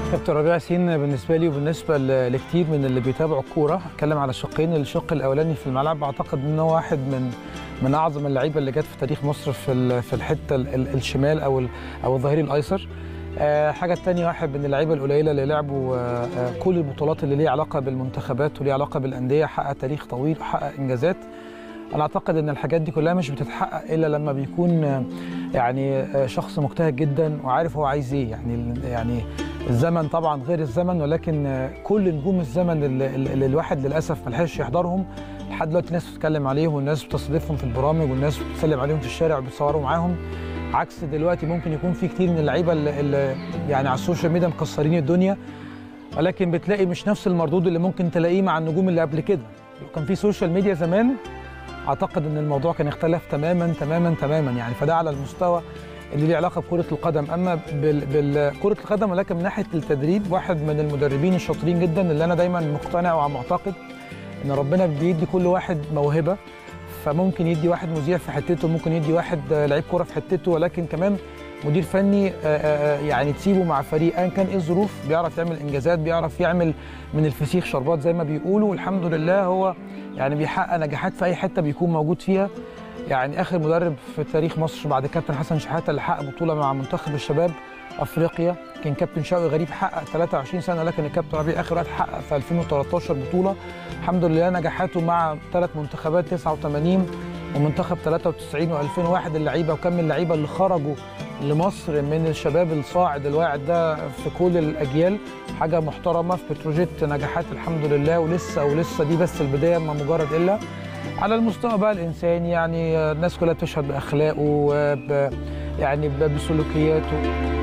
كابتن ربيع ياسين بالنسبه لي وبالنسبه ل- لكتير من اللي بيتابعوا الكوره اتكلم على شقين الشق الاولاني في الملعب اعتقد انه واحد من من اعظم اللعيبه اللي جت في تاريخ مصر في ال- في الحته ال- ال- الشمال او ال- او الظهير الايسر آه، حاجه الثانيه واحد من اللعيبه القليله اللي لعبوا آه، آه، كل البطولات اللي ليها علاقه بالمنتخبات وليها علاقه بالانديه حقق تاريخ طويل وحقق انجازات انا اعتقد ان الحاجات دي كلها مش بتتحقق الا لما بيكون آه، يعني آه، شخص مجتهد جدا وعارف هو عايز ايه يعني يعني الزمن طبعا غير الزمن ولكن آه، كل نجوم الزمن اللي, اللي الواحد للاسف ما لحقش يحضرهم لحد دلوقتي الناس بتتكلم عليهم والناس بتستضيفهم في البرامج والناس بتسلم عليهم في الشارع وبيتصوروا معاهم عكس دلوقتي ممكن يكون في كتير من اللعيبه اللي, اللي يعني على السوشيال ميديا مكسرين الدنيا ولكن بتلاقي مش نفس المردود اللي ممكن تلاقيه مع النجوم اللي قبل كده لو كان في سوشيال ميديا زمان اعتقد ان الموضوع كان اختلف تماما تماما تماما يعني فده على المستوى اللي ليه علاقه بكره القدم اما بال- بالكره القدم ولكن من ناحيه التدريب واحد من المدربين الشاطرين جدا اللي انا دايما مقتنع ومعتقد ان ربنا بيدي كل واحد موهبه فممكن يدي واحد مذيع في حتته ممكن يدي واحد آه، لعيب كوره في حتته ولكن كمان مدير فني آه، آه، آه، يعني تسيبه مع فريق ايا كان ايه الظروف بيعرف يعمل انجازات بيعرف يعمل من الفسيخ شربات زي ما بيقولوا والحمد لله هو يعني بيحقق نجاحات في اي حته بيكون موجود فيها يعني اخر مدرب في تاريخ مصر بعد كابتن حسن شحاته اللي حقق بطوله مع منتخب الشباب افريقيا كان كابتن شوقي غريب حقق 23 سنه لكن الكابتن ربيع اخر واحد حقق في 2013 بطوله الحمد لله نجاحاته مع ثلاث منتخبات 89 ومنتخب 93 و2001 اللعيبه وكم من اللعيبه اللي خرجوا لمصر من الشباب الصاعد الواعد ده في كل الاجيال حاجه محترمه في بتروجيت نجاحات الحمد لله ولسه ولسه دي بس البدايه ما مجرد الا على المستوى بقى الانساني يعني الناس كلها بتشهد باخلاقه وب يعني ب- بسلوكياته